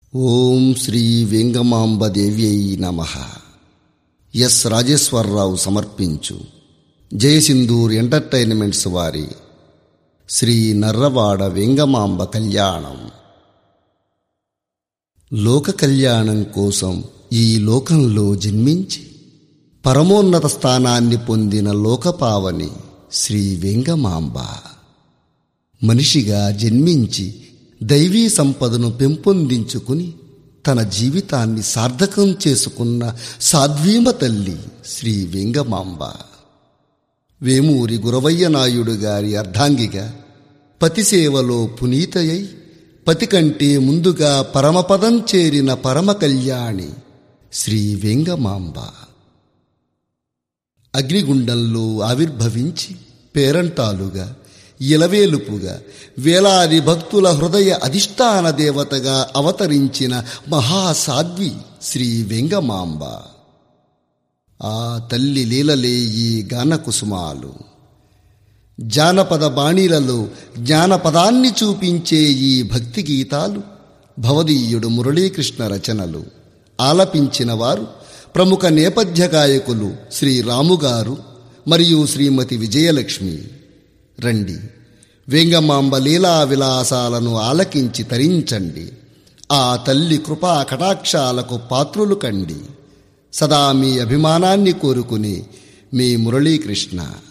ఓం శ్రీ వెంగమాంబదేవ్యై నమ ఎస్ రాజేశ్వరరావు సమర్పించు జయసింధూర్ ఎంటర్టైన్మెంట్స్ వారి శ్రీ నర్రవాడ వెంగమాంబ కళ్యాణం లోక కళ్యాణం కోసం ఈ లోకంలో జన్మించి పరమోన్నత స్థానాన్ని పొందిన లోకపావని శ్రీ వెంగమాంబ మనిషిగా జన్మించి దైవీ సంపదను పెంపొందించుకుని తన జీవితాన్ని సార్థకం చేసుకున్న సాధ్వీమ తల్లి శ్రీ వెంగమాంబ వేమూరి గురవయ్య నాయుడు గారి అర్ధాంగిగా పతిసేవలో పునీతయై పతి కంటే ముందుగా పరమపదం చేరిన పరమ కళ్యాణి శ్రీ వెంగమాంబ అగ్నిగుండంలో ఆవిర్భవించి పేరంటాలుగా ఇలవేలుపుగా వేలాది భక్తుల హృదయ అధిష్టాన దేవతగా అవతరించిన మహాసాధ్వి శ్రీ వెంగమాంబ ఆ తల్లి లీలలే ఈ గానకుసుమాలు జానపద బాణీలలో జ్ఞానపదాన్ని చూపించే ఈ భక్తి గీతాలు భవదీయుడు మురళీకృష్ణ రచనలు ఆలపించిన వారు ప్రముఖ నేపథ్య గాయకులు శ్రీ రాముగారు మరియు శ్రీమతి విజయలక్ష్మి రండి వేంగమాంబ లీలా విలాసాలను ఆలకించి తరించండి ఆ తల్లి కృపా కటాక్షాలకు పాత్రులు కండి సదా మీ అభిమానాన్ని కోరుకుని మీ మురళీకృష్ణ